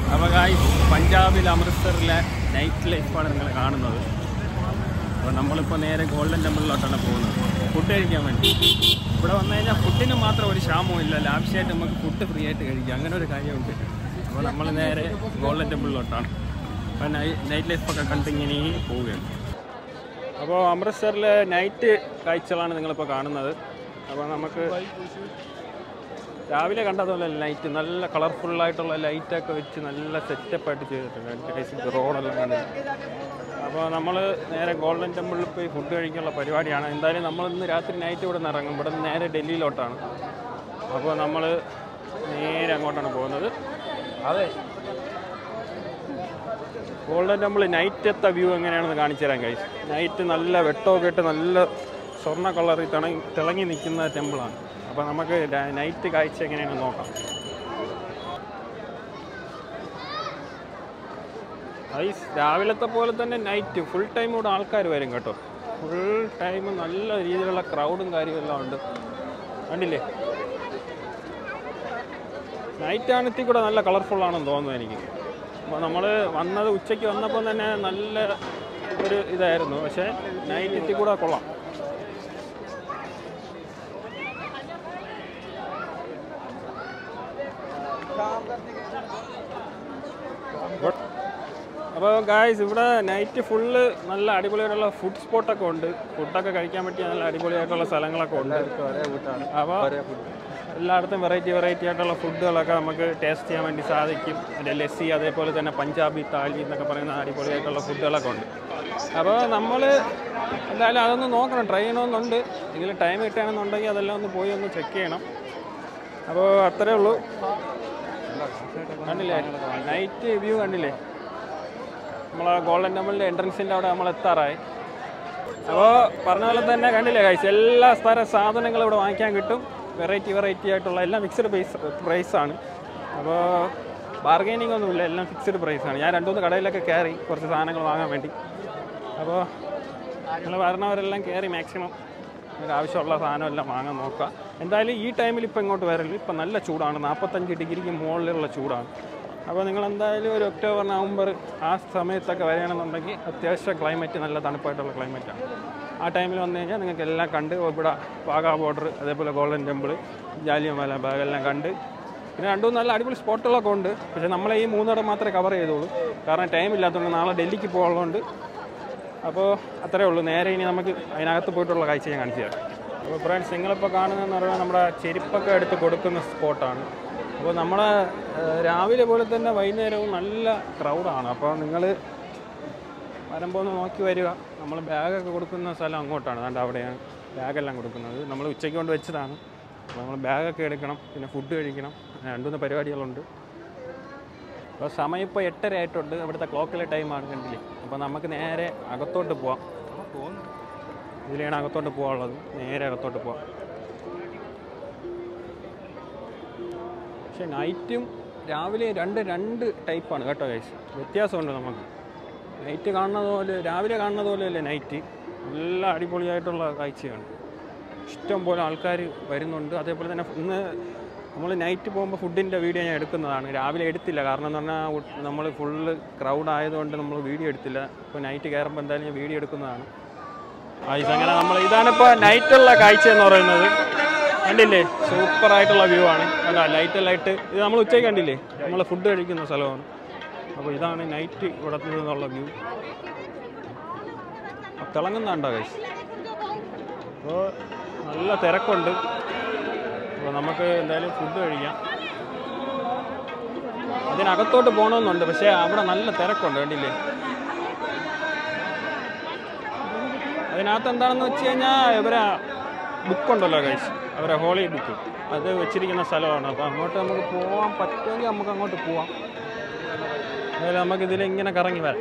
അപ്പോൾ ഗായ്സ് പഞ്ചാബിൽ അമൃത്സറിലെ നൈറ്റ് ലൈഫാണ് നിങ്ങൾ കാണുന്നത് അപ്പോൾ നമ്മളിപ്പോൾ നേരെ ഗോൾഡൻ ടെമ്പിളിലോട്ടാണ് പോകുന്നത് ഫുഡ് കഴിക്കാൻ വേണ്ടി ഇവിടെ വന്നു കഴിഞ്ഞാൽ ഫുഡിന് മാത്രം ഒരു ക്ഷാമവും ഇല്ല ലാവിഷായിട്ട് നമുക്ക് ഫുഡ് ഫ്രീ ആയിട്ട് കഴിക്കാം അങ്ങനെ ഒരു കാര്യമുണ്ട് അപ്പോൾ നമ്മൾ നേരെ ഗോൾഡൻ ടെമ്പിളിലോട്ടാണ് അപ്പോൾ നൈറ്റ് ലൈഫൊക്കെ കണ്ടിങ്ങനെ പോവുകയാണ് അപ്പോൾ അമൃത്സറിലെ നൈറ്റ് കാഴ്ചകളാണ് നിങ്ങളിപ്പോൾ കാണുന്നത് അപ്പോൾ നമുക്ക് രാവിലെ കണ്ടതുപോലെ ലൈറ്റ് നല്ല കളർഫുള്ളായിട്ടുള്ള ലൈറ്റൊക്കെ വെച്ച് നല്ല സെറ്റപ്പായിട്ട് ചെയ്തിട്ടുണ്ട് റോഡെല്ലാം കണ്ടിട്ട് അപ്പോൾ നമ്മൾ നേരെ ഗോൾഡൻ ടെമ്പിളിൽ പോയി ഫുഡ് കഴിക്കാനുള്ള പരിപാടിയാണ് എന്തായാലും നമ്മൾ ഇന്ന് രാത്രി നൈറ്റ് ഇവിടെ നിന്ന് ഇറങ്ങും ഇവിടെ നിന്ന് നേരെ ഡൽഹിയിലോട്ടാണ് അപ്പോൾ നമ്മൾ നേരെ അങ്ങോട്ടാണ് പോകുന്നത് അതെ ഗോൾഡൻ ടെമ്പിൾ നൈറ്റത്തെ വ്യൂ എങ്ങനെയാണെന്ന് കാണിച്ചു തരാൻ കഴിയും നൈറ്റ് നല്ല വെട്ടമൊക്കെ ഇട്ട് നല്ല സ്വർണ്ണ കളറിൽ തിളങ്ങി തിളങ്ങി നിൽക്കുന്ന ടെമ്പിളാണ് അപ്പോൾ നമുക്ക് നൈറ്റ് കാഴ്ച എങ്ങനെയാണെന്ന് നോക്കാം ഐസ് രാവിലത്തെ പോലെ തന്നെ നൈറ്റ് ഫുൾ ടൈം ഇവിടെ ആൾക്കാർ വരും കേട്ടോ ഫുൾ ടൈം നല്ല രീതിയിലുള്ള ക്രൗഡും കാര്യമെല്ലാം ഉണ്ട് കണ്ടില്ലേ നൈറ്റ് ആണെങ്കിൽ കൂടെ നല്ല കളർഫുൾ ആണെന്ന് തോന്നുന്നു എനിക്ക് അപ്പോൾ നമ്മൾ വന്നത് ഉച്ചയ്ക്ക് വന്നപ്പോൾ തന്നെ നല്ല ഒരു ഇതായിരുന്നു പക്ഷേ നൈറ്റ് എത്തി കൂടെ കൊള്ളാം അപ്പോൾ ഗായ്സ് ഇവിടെ നൈറ്റ് ഫുള്ള് നല്ല അടിപൊളിയായിട്ടുള്ള ഫുഡ് സ്പോട്ടൊക്കെ ഉണ്ട് ഫുഡൊക്കെ കഴിക്കാൻ പറ്റിയ നല്ല അടിപൊളിയായിട്ടുള്ള സ്ഥലങ്ങളൊക്കെ ഉണ്ട് അപ്പോൾ എല്ലായിടത്തും വെറൈറ്റി വെറൈറ്റി ആയിട്ടുള്ള ഫുഡുകളൊക്കെ നമുക്ക് ടേസ്റ്റ് ചെയ്യാൻ വേണ്ടി സാധിക്കും അതിൻ്റെ ലസ്സി അതേപോലെ തന്നെ പഞ്ചാബി താലി എന്നൊക്കെ പറയുന്ന അടിപൊളിയായിട്ടുള്ള ഫുഡുകളൊക്കെ ഉണ്ട് അപ്പോൾ നമ്മൾ എന്തായാലും അതൊന്ന് നോക്കണം ട്രൈ ചെയ്യണമെന്നുണ്ട് എങ്കിലും ടൈം കിട്ടുകയാണെന്നുണ്ടെങ്കിൽ അതെല്ലാം ഒന്ന് പോയി ഒന്ന് ചെക്ക് ചെയ്യണം അപ്പോൾ അത്രേ ഉള്ളൂ കണ്ടില്ലേ നൈറ്റ് വ്യൂ കണ്ടില്ലേ നമ്മൾ ഗോൾഡൻ ടെമ്പിളിൻ്റെ എൻട്രൻസിൻ്റെ അവിടെ നമ്മൾ എത്താറായി അപ്പോൾ പറഞ്ഞ പോലെ തന്നെ കണ്ടില്ലേ കഴിച്ച് എല്ലാ സ്ഥല സാധനങ്ങളും ഇവിടെ വാങ്ങിക്കാൻ കിട്ടും വെറൈറ്റി വെറൈറ്റി ആയിട്ടുള്ള എല്ലാം ഫിക്സഡ് പ്രൈസ് പ്രൈസാണ് അപ്പോൾ ബാർഗൈനിങ് ഒന്നുമില്ല എല്ലാം ഫിക്സഡ് പ്രൈസാണ് ഞാൻ രണ്ടു മൂന്ന് കടയിലൊക്കെ കയറി കുറച്ച് സാധനങ്ങൾ വാങ്ങാൻ വേണ്ടി അപ്പോൾ നിങ്ങൾ വരണവരെല്ലാം കയറി മാക്സിമം നിങ്ങൾക്ക് ആവശ്യമുള്ള സാധനം എല്ലാം വാങ്ങാൻ നോക്കുക എന്തായാലും ഈ ടൈമിൽ ഇപ്പോൾ ഇങ്ങോട്ട് വരല് ഇപ്പം നല്ല ചൂടാണ് നാൽപ്പത്തഞ്ച് ഡിഗ്രിക്ക് മുകളിലുള്ള ചൂടാണ് അപ്പോൾ നിങ്ങൾ എന്തായാലും ഒരു ഒക്ടോബർ നവംബർ ആ സമയത്തൊക്കെ വരികയാണെന്നുണ്ടെങ്കിൽ അത്യാവശ്യം ക്ലൈമറ്റ് നല്ല തണുപ്പായിട്ടുള്ള ക്ലൈമറ്റാണ് ആ ടൈമിൽ വന്നു കഴിഞ്ഞാൽ നിങ്ങൾക്ക് എല്ലാം കണ്ട് ഇവിടെ വാഗാ ബോർഡർ അതേപോലെ ഗോൾഡൻ ടെമ്പിൾ ജാലിയൻവാല ബാഗ് എല്ലാം കണ്ട് പിന്നെ രണ്ടും നല്ല അടിപൊളി സ്പോട്ടുകളൊക്കെ ഉണ്ട് പക്ഷേ നമ്മളെ ഈ മൂന്നിടം മാത്രമേ കവർ ചെയ്തോളൂ കാരണം ടൈം ഇല്ലാത്തതുകൊണ്ട് നാളെ ഡൽഹിക്ക് പോകുള്ളതുകൊണ്ട് അപ്പോൾ അത്രേ ഉള്ളൂ നേരെ ഇനി നമുക്ക് അതിനകത്ത് പോയിട്ടുള്ള കാഴ്ച ഞാൻ കാണിച്ചു തരാം അപ്പോൾ ഫ്രണ്ട്സ് നിങ്ങളിപ്പോൾ കാണുന്നതെന്ന് പറയുന്നത് നമ്മുടെ ചെരുപ്പൊക്കെ എടുത്ത് കൊടുക്കുന്ന സ്പോട്ടാണ് അപ്പോൾ നമ്മൾ രാവിലെ പോലെ തന്നെ വൈകുന്നേരവും നല്ല ക്രൗഡാണ് അപ്പോൾ നിങ്ങൾ വരുമ്പോൾ ഒന്ന് നോക്കി വരിക നമ്മൾ ബാഗൊക്കെ കൊടുക്കുന്ന സ്ഥലം അങ്ങോട്ടാണ് അതുകൊണ്ട് അവിടെയാണ് ബാഗെല്ലാം കൊടുക്കുന്നത് നമ്മൾ ഉച്ചയ്ക്ക് കൊണ്ട് വെച്ചതാണ് അപ്പോൾ നമ്മൾ ബാഗൊക്കെ എടുക്കണം പിന്നെ ഫുഡ് കഴിക്കണം അങ്ങനെ രണ്ടുമൂന്ന് പരിപാടികളുണ്ട് അപ്പോൾ സമയം ഇപ്പോൾ എട്ടര ആയിട്ടുണ്ട് ഇവിടുത്തെ ക്ലോക്കിലെ ടൈമാണ് കണ്ടില്ലേ അപ്പോൾ നമുക്ക് നേരെ അകത്തോട്ട് പോവാം ഇതിലാണ് അകത്തോട്ട് പോകാനുള്ളത് നേരെ അകത്തോട്ട് പോവാം പക്ഷേ നൈറ്റും രാവിലെ രണ്ട് രണ്ട് ടൈപ്പാണ് കേട്ടോ ഗൈസ് വ്യത്യാസമുണ്ട് നമുക്ക് നൈറ്റ് കാണുന്നത് പോലെ രാവിലെ കാണുന്നത് പോലെയല്ലേ നൈറ്റ് നല്ല അടിപൊളിയായിട്ടുള്ള കാഴ്ചയാണ് ഇഷ്ടം പോലെ ആൾക്കാർ വരുന്നുണ്ട് അതേപോലെ തന്നെ ഇന്ന് നമ്മൾ നൈറ്റ് പോകുമ്പോൾ ഫുഡിൻ്റെ വീഡിയോ ഞാൻ എടുക്കുന്നതാണ് രാവിലെ എടുത്തില്ല കാരണം എന്ന് പറഞ്ഞാൽ നമ്മൾ ഫുള്ള് ക്രൗഡ് ആയതുകൊണ്ട് നമ്മൾ വീഡിയോ എടുത്തില്ല ഇപ്പോൾ നൈറ്റ് കയറുമ്പോൾ എന്തായാലും ഞാൻ വീഡിയോ എടുക്കുന്നതാണ് ആയിസ് അങ്ങനെ നമ്മൾ ഇതാണിപ്പോൾ നൈറ്റുള്ള കാഴ്ച എന്ന് പറയുന്നത് കണ്ടില്ലേ സൂപ്പർ ആയിട്ടുള്ള വ്യൂ ആണ് അല്ല ലൈറ്റ് ലൈറ്റ് ഇത് നമ്മൾ ഉച്ചയ്ക്ക് കണ്ടില്ലേ നമ്മൾ ഫുഡ് കഴിക്കുന്ന സ്ഥലമാണ് അപ്പോൾ ഇതാണ് നൈറ്റ് ഇവിടെ നിന്നുള്ള വ്യൂ തിളങ്ങുന്നുണ്ടോ കൈസ് അപ്പോൾ നല്ല തിരക്കുണ്ട് അപ്പോൾ നമുക്ക് എന്തായാലും ഫുഡ് കഴിക്കാം അതിനകത്തോട്ട് പോകണമെന്നുണ്ട് പക്ഷേ അവിടെ നല്ല തിരക്കുണ്ട് കണ്ടില്ലേ അതിനകത്ത് എന്താണെന്ന് വെച്ച് കഴിഞ്ഞാൽ ഇവരെ ബുക്കുണ്ടല്ലോ കൈസ് അവരെ ഹോളി ബുക്ക് അത് വെച്ചിരിക്കുന്ന സ്ഥലമാണ് അപ്പോൾ അങ്ങോട്ട് നമുക്ക് പോകാൻ പറ്റുമെങ്കിൽ നമുക്ക് അങ്ങോട്ട് പോവാം അതുപോലെ നമുക്ക് ഇതിൽ ഇങ്ങനെ കറങ്ങി വരാം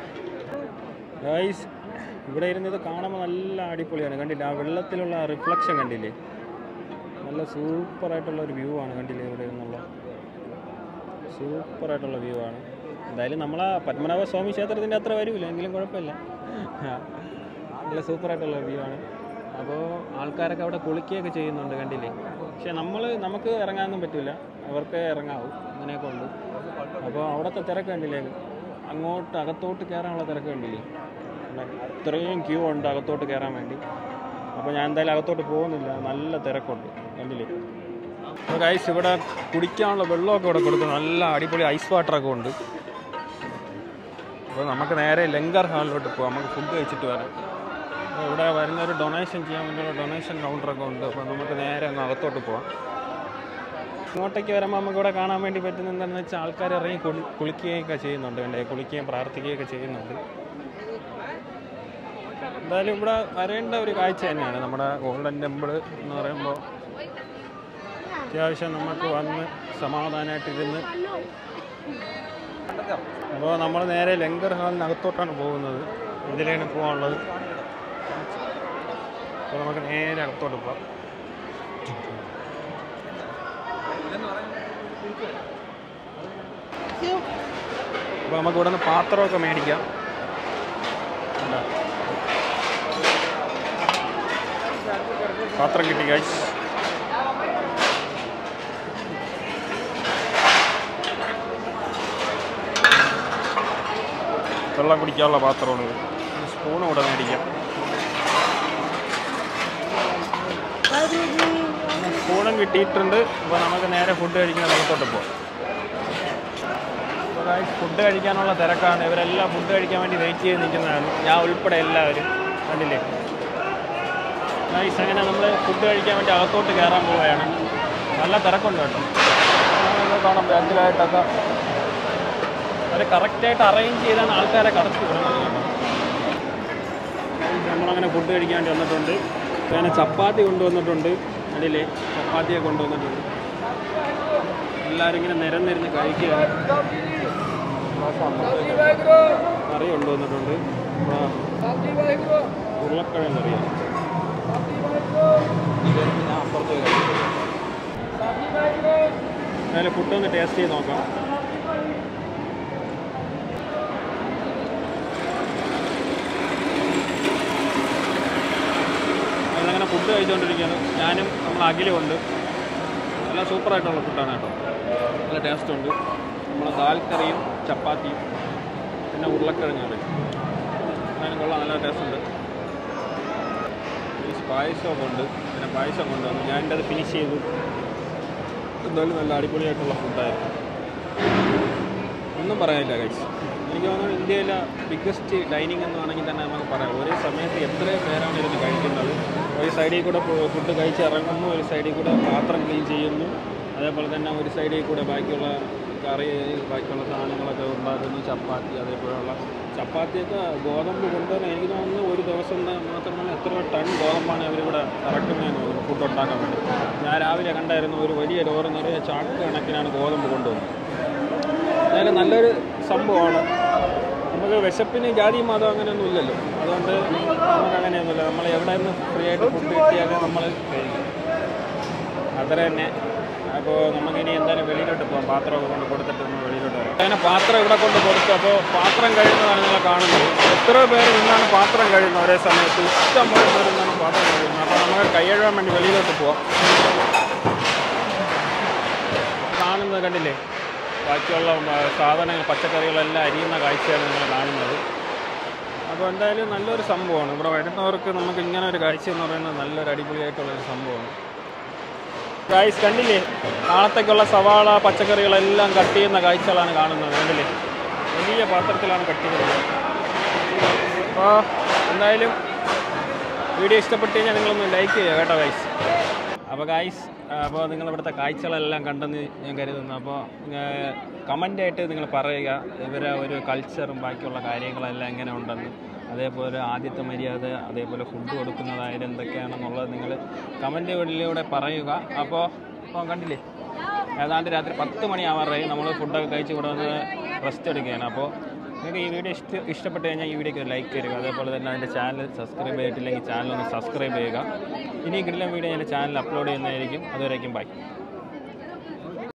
ഗൈസ് ഇവിടെ ഇരുന്ന് ഇത് കാണുമ്പോൾ നല്ല അടിപൊളിയാണ് കണ്ടില്ലേ ആ വെള്ളത്തിലുള്ള റിഫ്ലക്ഷൻ കണ്ടില്ലേ നല്ല സൂപ്പറായിട്ടുള്ള ഒരു വ്യൂ ആണ് കണ്ടില്ലേ ഇവിടെ നിന്നുള്ള സൂപ്പറായിട്ടുള്ള വ്യൂ ആണ് എന്തായാലും നമ്മളാ പത്മനാഭ സ്വാമി ക്ഷേത്രത്തിൻ്റെ അത്ര വരില്ല എങ്കിലും കുഴപ്പമില്ല നല്ല സൂപ്പറായിട്ടുള്ള വ്യൂ ആണ് അപ്പോൾ ആൾക്കാരൊക്കെ അവിടെ കുളിക്കുകയൊക്കെ ചെയ്യുന്നുണ്ട് കണ്ടില്ലേ പക്ഷേ നമ്മൾ നമുക്ക് ഇറങ്ങാനൊന്നും പറ്റില്ല അവർക്ക് ഇറങ്ങാവും അങ്ങനെയൊക്കെ ഉണ്ട് അപ്പോൾ അവിടുത്തെ തിരക്ക് കണ്ടില്ലേ അങ്ങോട്ട് അകത്തോട്ട് കയറാനുള്ള തിരക്ക് കണ്ടില്ലേ ഇവിടെ ഇത്രയും ക്യൂ ഉണ്ട് അകത്തോട്ട് കയറാൻ വേണ്ടി അപ്പോൾ ഞാൻ എന്തായാലും അകത്തോട്ട് പോകുന്നില്ല നല്ല തിരക്കുണ്ട് കണ്ടില്ലേ അപ്പോൾ ഗൈസ് ഇവിടെ കുടിക്കാനുള്ള വെള്ളമൊക്കെ ഇവിടെ കൊടുത്തു നല്ല അടിപൊളി ഐസ് വാട്ടറൊക്കെ ഉണ്ട് അപ്പോൾ നമുക്ക് നേരെ ലങ്കർ ഹാളിലോട്ട് പോകാം നമുക്ക് ഫുഡ് കഴിച്ചിട്ട് വരാം അപ്പോൾ ഇവിടെ വരുന്നൊരു ഡൊണേഷൻ ചെയ്യാൻ വേണ്ടിയുള്ള ഡൊണേഷൻ കൗണ്ടറൊക്കെ ഉണ്ട് അപ്പോൾ നമുക്ക് നേരെ അങ്ങ് അകത്തോട്ട് പോവാം ഇങ്ങോട്ടേക്ക് വരുമ്പോൾ നമുക്ക് ഇവിടെ കാണാൻ വേണ്ടി പറ്റുന്ന എന്താണെന്ന് വെച്ചാൽ ആൾക്കാർ ഇറങ്ങി കുളി കുളിക്കുകയൊക്കെ ചെയ്യുന്നുണ്ട് വേണ്ടേ കുളിക്കുകയും പ്രാർത്ഥിക്കുകയൊക്കെ ചെയ്യുന്നുണ്ട് എന്തായാലും ഇവിടെ വരേണ്ട ഒരു കാഴ്ച തന്നെയാണ് നമ്മുടെ ഗോൾഡൻ ടെമ്പിൾ എന്ന് പറയുമ്പോൾ അത്യാവശ്യം നമുക്ക് വന്ന് സമാധാനമായിട്ടിരുന്ന് അപ്പോൾ നമ്മൾ നേരെ ലങ്കർ ഹാളിനകത്തോട്ടാണ് പോകുന്നത് ഇതിലാണ് പോകാനുള്ളത് അപ്പോൾ നമുക്ക് നേരെ അകത്തോട്ട് പോകാം അപ്പോൾ നമുക്ക് ഇവിടെ നിന്ന് പാത്രമൊക്കെ മേടിക്കാം കണ്ടോ? പാത്രം കിട്ടി ഗൈസ് വെള്ളം കുടിക്കാനുള്ള പാത്രമാണ് ഇത് സ്പൂണും കൂടെ മേടിക്കാം സ്പൂണും കിട്ടിയിട്ടുണ്ട് അപ്പോൾ നമുക്ക് നേരെ ഫുഡ് കഴിക്കുന്ന സ്ഥലത്തോട്ട് പോകാം ഫുഡ് കഴിക്കാനുള്ള തിരക്കാണ് ഇവരെല്ലാം ഫുഡ് കഴിക്കാൻ വേണ്ടി വെയിറ്റ് ചെയ്ത് നിൽക്കുന്നതാണ് ഞാൻ ഉൾപ്പെടെ എല്ലാവരും കണ്ടില്ലേ നൈസ് അങ്ങനെ നമ്മൾ ഫുഡ് കഴിക്കാൻ വേണ്ടി അകത്തോട്ട് കയറാൻ പോവുകയാണ് നല്ല തിരക്കുണ്ട് കേട്ടോ നമുക്ക് കാണാം ബാക്കിലായിട്ടൊക്കെ അവർ കറക്റ്റായിട്ട് അറേഞ്ച് ചെയ്താണ് ആൾക്കാരെ കടത്തി വിടുന്നത് കേട്ടോ നമ്മളങ്ങനെ ഫുഡ് കഴിക്കാൻ വേണ്ടി വന്നിട്ടുണ്ട് അങ്ങനെ ചപ്പാത്തി കൊണ്ടുവന്നിട്ടുണ്ട് അടിയിലെ ചപ്പാത്തിയൊക്കെ കൊണ്ടുവന്നിട്ടുണ്ട് എല്ലാവരും ഇങ്ങനെ നിരന്നിരുന്ന് കഴിക്കുക കറി കൊണ്ടുവന്നിട്ടുണ്ട് ആ, ഉരുളക്കിഴങ്ങ് കറിയാണ് ഞാൻ അപ്പുറത്ത് പോയി കഴിക്കും. എന്നാലും ഫുഡ് ഒന്ന് ടേസ്റ്റ് ചെയ്ത് നോക്കാം ഞങ്ങളങ്ങനെ ഫുഡ് കഴിച്ചുകൊണ്ടിരിക്കുകയാണ് ഞാനും നമ്മൾ അഖിലും ഉണ്ട് നല്ല സൂപ്പറായിട്ടുള്ള ഫുഡാണ് കേട്ടോ നല്ല ടേസ്റ്റ് ഉണ്ട് നമ്മളെ ദാൽ കറിയും ചപ്പാത്തിയും പിന്നെ ഉരുളക്കിഴങ്ങ് കറി അതിനും കൊള്ളാം നല്ല ടേസ്റ്റ് ഉണ്ട് ഈ പായസമൊക്കെ ഉണ്ട് പിന്നെ പായസം കൊണ്ടുവന്നു ഞാൻ എൻ്റെ അത് ഫിനിഷ് ചെയ്തു എന്തായാലും നല്ല അടിപൊളിയായിട്ടുള്ള ഫുഡായിരുന്നു ഒന്നും പറയാനില്ല കഴിച്ച് എനിക്ക് തോന്നുന്നു ഇന്ത്യയിലെ ബിഗ്ഗസ്റ്റ് ഡൈനിങ് എന്ന് വേണമെങ്കിൽ തന്നെ നമുക്ക് പറയാം ഒരേ സമയത്ത് എത്ര പേരാണ് ഇരുന്ന് കഴിക്കുന്നത് ഒരു സൈഡിൽ കൂടെ ഫുഡ് കഴിച്ച് ഇറങ്ങുന്നു ഒരു സൈഡിൽ കൂടെ പാത്രം ക്ലീൻ ചെയ്യുന്നു അതേപോലെ തന്നെ ഒരു സൈഡിൽ കൂടെ ബാക്കിയുള്ള കറി ബാക്കിയുള്ള സാധനങ്ങളൊക്കെ ഉണ്ടാക്കുന്നു ചപ്പാത്തി അതേപോലെയുള്ള ചപ്പാത്തിയൊക്കെ ഗോതമ്പ് കൊണ്ടുവന്ന് എനിക്ക് തോന്നുന്നു ഒരു ദിവസം ത- മാത്രമല്ല എത്ര ടൺ ഗോതമ്പാണ് അവരിവിടെ ഇറക്കുന്നതെന്ന് തോന്നുന്നു ഫുഡ് ഉണ്ടാക്കാൻ വേണ്ടി ഞാൻ രാവിലെ കണ്ടായിരുന്നു ഒരു വലിയ ലോറി നിറയെ ചാക്ക് കണക്കിനാണ് ഗോതമ്പ് കൊണ്ടുവന്നത് അതായത് നല്ലൊരു സംഭവമാണ് നമുക്ക് വിശപ്പിന് ജാതി മതം അങ്ങനെയൊന്നും ഇല്ലല്ലോ അതുകൊണ്ട് നമുക്ക് അങ്ങനെയൊന്നുമില്ല നമ്മൾ എവിടെ നിന്ന് ഫ്രീ ആയിട്ട് ഫുഡ് കിട്ടിയാലും നമ്മൾ കഴിക്കും അത്ര തന്നെ അപ്പോൾ നമുക്കിനി എന്തായാലും വെളിയിലോട്ട് പോകാം പാത്രമൊക്കെ കൊണ്ട് കൊടുത്തിട്ട് നമ്മൾ വെളിയിലോട്ട് വരാം അങ്ങനെ പാത്രം ഇവിടെ കൊണ്ട് കൊടുത്തു അപ്പോൾ പാത്രം കഴിയുന്നതാണ് നിങ്ങൾ കാണുന്നത് എത്ര പേര് നിന്നാണ് പാത്രം കഴിയുന്നത് ഒരേ സമയത്ത് ഇഷ്ടം പോലെ പേര് നിന്നാണ് പാത്രം കഴിയുന്നത് അപ്പോൾ നമുക്ക് കൈ കഴുകാൻ വേണ്ടി വെളിയിലോട്ട് പോവാം കാണുന്നത് കണ്ടില്ലേ ബാക്കിയുള്ള ആ, സാധനങ്ങൾ പച്ചക്കറികളെല്ലാം അരിയുന്ന കാഴ്ചയാണ് നിങ്ങൾ കാണുന്നത് അപ്പോൾ എന്തായാലും നല്ലൊരു സംഭവമാണ് ഇവിടെ വരുന്നവർക്ക് നമുക്ക് ഇങ്ങനെ ഒരു കാഴ്ച എന്ന് പറയുന്നത് നല്ലൊരു അടിപൊളിയായിട്ടുള്ളൊരു സംഭവമാണ് ഗായ്സ് കണ്ടില്ലേ നാളത്തേക്കുള്ള സവാള പച്ചക്കറികളെല്ലാം കട്ട് ചെയ്യുന്ന കാഴ്ചകളാണ് കാണുന്നത് കണ്ടില്ലേ വലിയ പാത്രത്തിലാണ് കട്ട് ചെയ്യുന്നത് അപ്പോൾ എന്തായാലും വീഡിയോ ഇഷ്ടപ്പെട്ട് കഴിഞ്ഞാൽ നിങ്ങളൊന്ന് ലൈക്ക് ചെയ്യുക കേട്ടോ ഗൈസ് അപ്പോൾ ഗൈസ് അപ്പോൾ നിങ്ങൾ ഇവിടുത്തെ കാഴ്ചകളെല്ലാം കണ്ടെന്ന് ഞാൻ കരുതുന്നു അപ്പോൾ കമൻ്റായിട്ട് നിങ്ങൾ പറയുക ഇവരെ ഒരു കൾച്ചറും ബാക്കിയുള്ള കാര്യങ്ങളെല്ലാം എങ്ങനെ ഉണ്ടെന്ന് അതേപോലെ ആദ്യത്തെ മര്യാദ അതേപോലെ ഫുഡ് കൊടുക്കുന്നതായാലും എന്തൊക്കെയാണെന്നുള്ളത് നിങ്ങൾ കമൻറ്റുകളിലൂടെ പറയുക അപ്പോൾ അപ്പോൾ കണ്ടില്ലേ ഏതാണ്ട് രാത്രി പത്ത് മണിയാവാറായി നമ്മൾ ഫുഡൊക്കെ കഴിച്ച് ഇവിടെ വന്ന് റെസ്റ്റ് എടുക്കുകയാണ് അപ്പോൾ നിങ്ങൾക്ക് ഈ വീഡിയോ ഇഷ്ട ഇഷ്ടപ്പെട്ട് കഴിഞ്ഞാൽ ഈ വീഡിയോക്ക് ലൈക്ക് തരിക അതേപോലെ തന്നെ അതിൻ്റെ ചാനൽ സബ്സ്ക്രൈബ് ചെയ്തിട്ടില്ലെങ്കിൽ ചാനൽ ഒന്ന് സബ്സ്ക്രൈബ് ചെയ്യുക ഇനി കിട്ടുന്ന വീഡിയോ എൻ്റെ ചാനൽ അപ്ലോഡ് ചെയ്യുന്നതായിരിക്കും അതുവരേക്കും ബൈ